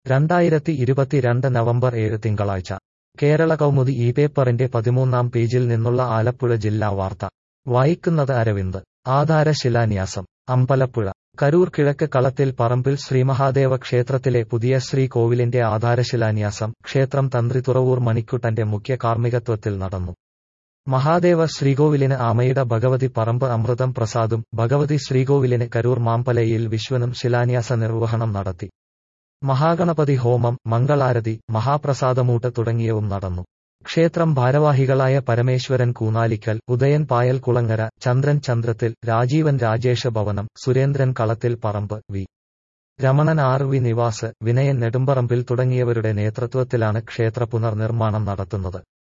രണ്ടായിരത്തി ഇരുപത്തിരണ്ട് നവംബർ ഏഴ് തിങ്കളാഴ്ച കേരള കൗമുദി ഈ പേപ്പറിന്റെ പതിമൂന്നാം പേജിൽ നിന്നുള്ള ആലപ്പുഴ ജില്ലാ വാർത്ത വായിക്കുന്നത് അരവിന്ദ് ആധാര ശിലാന്യാസം അമ്പലപ്പുഴ കരൂർ കിഴക്ക് കളത്തിൽ പറമ്പിൽ ശ്രീമഹാദേവ ക്ഷേത്രത്തിലെ പുതിയ ശ്രീകോവിലിന്റെ ആധാരശിലാന്യാസം ക്ഷേത്രം തന്ത്രി തുറവൂർ മണിക്കുട്ടന്റെ മുഖ്യ കാർമ്മികത്വത്തിൽ നടന്നു മഹാദേവ ശ്രീകോവിലിന് ആമയുടെ ഭഗവതി പറമ്പ് അമൃതം പ്രസാദും ഭഗവതി ശ്രീകോവിലിന് കരൂർ മാമ്പലയിൽ വിശ്വനും ശിലാന്യാസ നിർവഹണം നടത്തി മഹാഗണപതി ഹോമം മംഗളാരതി മഹാപ്രസാദമൂട്ട് തുടങ്ങിയവും നടന്നു ക്ഷേത്രം ഭാരവാഹികളായ പരമേശ്വരൻ കൂനാലിക്കൽ ഉദയൻ പായൽ കുളങ്ങര ചന്ദ്രൻ ചന്ദ്രത്തിൽ രാജീവൻ രാജേഷ ഭവനം സുരേന്ദ്രൻ കളത്തിൽ പറമ്പ് V Ramanan R V Nivas Vinayan Nedumparambil തുടങ്ങിയവരുടെ നേതൃത്വത്തിലാണ് ക്ഷേത്ര പുനർനിർമ്മാണം നടത്തുന്നത്